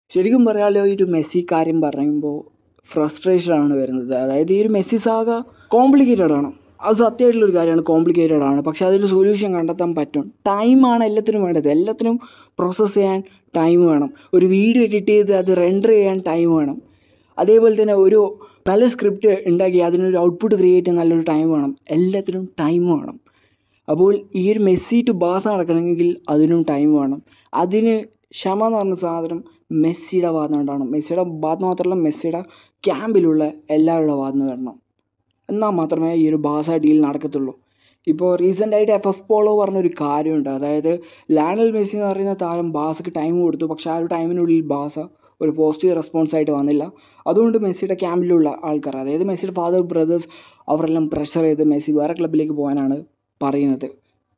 ശരിക്കും പറയാലോ ഈ ഒരു മെസ്സി കാര്യം പറയുമ്പോൾ ഫ്രസ്ട്രേഷനാണ് വരുന്നത് അതായത് ഈ ഒരു മെസ്സി സാഗ കോംപ്ലിക്കേറ്റഡ് ആണ് അത് സത്യമായിട്ടുള്ളൊരു കാര്യമാണ് കോംപ്ലിക്കേറ്റഡ് ആണ് പക്ഷെ അതിന് സൊല്യൂഷൻ കണ്ടെത്താൻ പറ്റും ടൈമാണ് എല്ലാത്തിനും വേണ്ടത് എല്ലാത്തിനും പ്രോസസ്സ് ചെയ്യാൻ ടൈം വേണം ഒരു വീഡിയോ എഡിറ്റ് ചെയ്ത് അത് റെൻഡർ ചെയ്യാൻ ടൈം വേണം അതേപോലെ തന്നെ ഒരു നല്ല സ്ക്രിപ്റ്റ് ഉണ്ടാക്കി അതിനൊരു ഔട്ട്പുട്ട് ക്രിയേറ്റ് ചെയ്യാൻ നല്ലൊരു ടൈം വേണം എല്ലാത്തിനും ടൈം വേണം അപ്പോൾ ഈ ഒരു മെസ്സി ടു ബാസ നടക്കണമെങ്കിൽ അതിനും ടൈം വേണം അതിന് ക്ഷമ എന്ന് പറഞ്ഞ സാധനം മെസ്സിയുടെ ഭാഗത്ത് ഉണ്ടാവണം മെസ്സിയുടെ ഭാഗത്ത് മാത്രമല്ല മെസ്സിയുടെ ക്യാമ്പിലുള്ള എല്ലാവരുടെ ഭാഗത്ത് നിന്ന് വരണം എന്നാൽ മാത്രമേ ഈ ഒരു ബാസ ഡീൽ നടക്കത്തുള്ളൂ ഇപ്പോൾ റീസെൻ്റായിട്ട് എഫ് എഫ് പോളോ പറഞ്ഞൊരു കാര്യമുണ്ട് അതായത് ലാനൽ മെസ്സി എന്ന് പറയുന്ന താരം ബാസക്ക് ടൈം കൊടുത്തു പക്ഷേ ആ ഒരു ടൈമിനുള്ളിൽ ബാസ ഒരു പോസിറ്റീവ് റെസ്പോൺസ് ആയിട്ട് വന്നില്ല അതുകൊണ്ട് മെസ്സിയുടെ ക്യാമ്പിലുള്ള ആൾക്കാർ അതായത് മെസ്സിയുടെ ഫാദർ ബ്രദേഴ്സ് അവരെല്ലാം പ്രഷർ ചെയ്ത് മെസ്സി വേറെ ക്ലബിലേക്ക് പോകാനാണ് പറയുന്നത്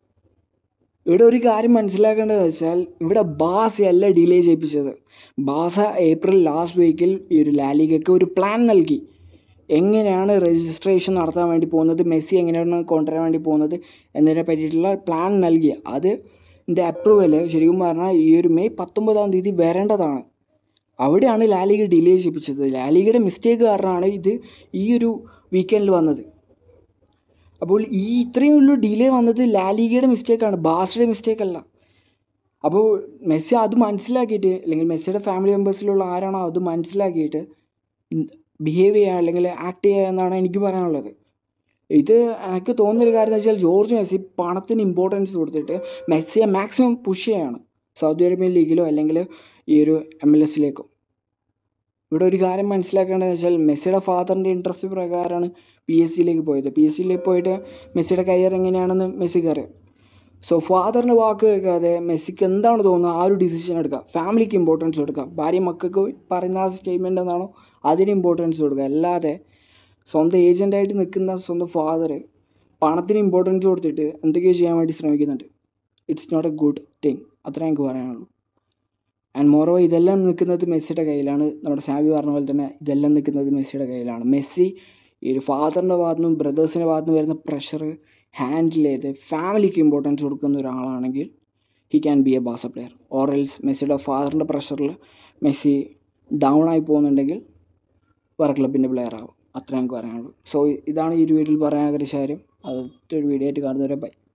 ഇവിടെ ഒരു കാര്യം മനസ്സിലാക്കേണ്ടത് വെച്ചാൽ ഇവിടെ ബാസയല്ല ഡിലേ ചെയ്യിപ്പിച്ചത് ബാസ ഏപ്രിൽ ലാസ്റ്റ് വീക്കിൽ ഈ ഒരു ലാലിഗയ്ക്ക് ഒരു പ്ലാൻ നൽകി എങ്ങനെയാണ് രജിസ്ട്രേഷൻ നടത്താൻ വേണ്ടി പോകുന്നത് മെസ്സി എങ്ങനെയാണ് കൊണ്ടുവരാൻ വേണ്ടി പോകുന്നത് എന്നതിനെ പറ്റിയിട്ടുള്ള പ്ലാൻ നൽകി അത് എൻ്റെ അപ്രൂവൽ ശരിക്കും പറഞ്ഞാൽ ഈ ഒരു മെയ് പത്തൊമ്പതാം തീയതി വരേണ്ടതാണ് അവിടെയാണ് ലാലിഗ ഡിലേ ചെയ്യിപ്പിച്ചത് ലാലിഗയുടെ മിസ്റ്റേക്ക് കാരണമാണ് ഇത് ഈ ഒരു വീക്കെൻഡിൽ വന്നത് അപ്പോൾ ഈ ഇത്രയും ഉള്ള ഡിലേ വന്നത് ലാലിഗയുടെ മിസ്റ്റേക്കാണ് ബാസയുടെ മിസ്റ്റേക്ക് അല്ല അപ്പോൾ മെസ്സി അത് മനസ്സിലാക്കിയിട്ട് അല്ലെങ്കിൽ മെസ്സിയുടെ ഫാമിലി മെമ്പേഴ്സിലുള്ള ആരാണോ അത് മനസ്സിലാക്കിയിട്ട് ബിഹേവ് ചെയ്യുക അല്ലെങ്കിൽ ആക്ട് ചെയ്യുക എന്നാണ് എനിക്ക് പറയാനുള്ളത് ഇത് എനിക്ക് തോന്നുന്നൊരു കാര്യം എന്ന് വെച്ചാൽ ജോർജ് മെസ്സി പണത്തിന് ഇമ്പോർട്ടൻസ് കൊടുത്തിട്ട് മെസ്സിയെ മാക്സിമം പുഷ് ചെയ്യാണ് സൗദി അറേബ്യൻ ലീഗിലോ അല്ലെങ്കിൽ ഈ ഒരു എം എൽ എസിലേക്കോ ഇവിടെ ഒരു കാര്യം മനസ്സിലാക്കേണ്ടതെന്ന് വെച്ചാൽ മെസ്സിയുടെ ഫാദറിൻ്റെ ഇൻട്രസ്റ്റ് പ്രകാരമാണ് പി എസ് സിയിലേക്ക് പോയത് പി എസ് സിയിലേക്ക് പോയിട്ട് മെസ്സിയുടെ കരിയർ എങ്ങനെയാണെന്ന് മെസ്സിക്ക് അറിയാം സോ ഫാദറിൻ്റെ വാക്ക് കേൾക്കാതെ മെസ്സിക്ക് എന്താണ് തോന്നുന്നത് ആ ഒരു ഡിസിഷൻ എടുക്കുക ഫാമിലിക്ക് ഇമ്പോർട്ടൻസ് കൊടുക്കുക ഭാര്യ മക്കൾക്ക് പറയുന്ന ആ സ്റ്റേറ്റ്മെൻ്റ് എന്താണോ അതിന് ഇമ്പോർട്ടൻസ് കൊടുക്കുക അല്ലാതെ സ്വന്തം ഏജൻ്റായിട്ട് നിൽക്കുന്ന സ്വന്തം ഫാദർ പണത്തിന് ഇമ്പോർട്ടൻസ് കൊടുത്തിട്ട് എന്തൊക്കെയോ ചെയ്യാൻ വേണ്ടി ശ്രമിക്കുന്നുണ്ട് it's not a good thing അത്രേ എനിക്ക് പറയാനുള്ളൂ ആൻഡ് മോറോ ഇതെല്ലാം നിൽക്കുന്നത് മെസ്സിയുടെ കയ്യിലാണ് നമ്മുടെ സാബി പറഞ്ഞ പോലെ തന്നെ ഇതെല്ലാം നിൽക്കുന്നത് മെസ്സിയുടെ കയ്യിലാണ് മെസ്സി ഈ ഒരു ഫാദറിൻ്റെ ഭാഗത്തു നിന്നും ബ്രദേഴ്സിൻ്റെ ഭാഗത്തു നിന്ന് വരുന്ന പ്രഷർ ഹാൻഡിൽ ചെയ്ത് ഫാമിലിക്ക് ഇമ്പോർട്ടൻസ് കൊടുക്കുന്ന ഒരാളാണെങ്കിൽ ഹി ക്യാൻ ബി എ ബാസ പ്ലെയർ ഓർ എൽസ് മെസ്സിയുടെ ഫാദറിൻ്റെ പ്രഷറിൽ മെസ്സി ഡൗൺ ആയി പോകുന്നുണ്ടെങ്കിൽ വേറെ ക്ലബിൻ്റെ പ്ലെയർ ആവും അത്രേ എനിക്ക് പറയാനുള്ളൂ സോ ഇതാണ് ഈ ഒരു വീഡിയോയിൽ പറയാൻ ആഗ്രഹിച്ച കാര്യം അതൊരു വീഡിയോ ആയിട്ട് കാണുന്നവരെ ബൈ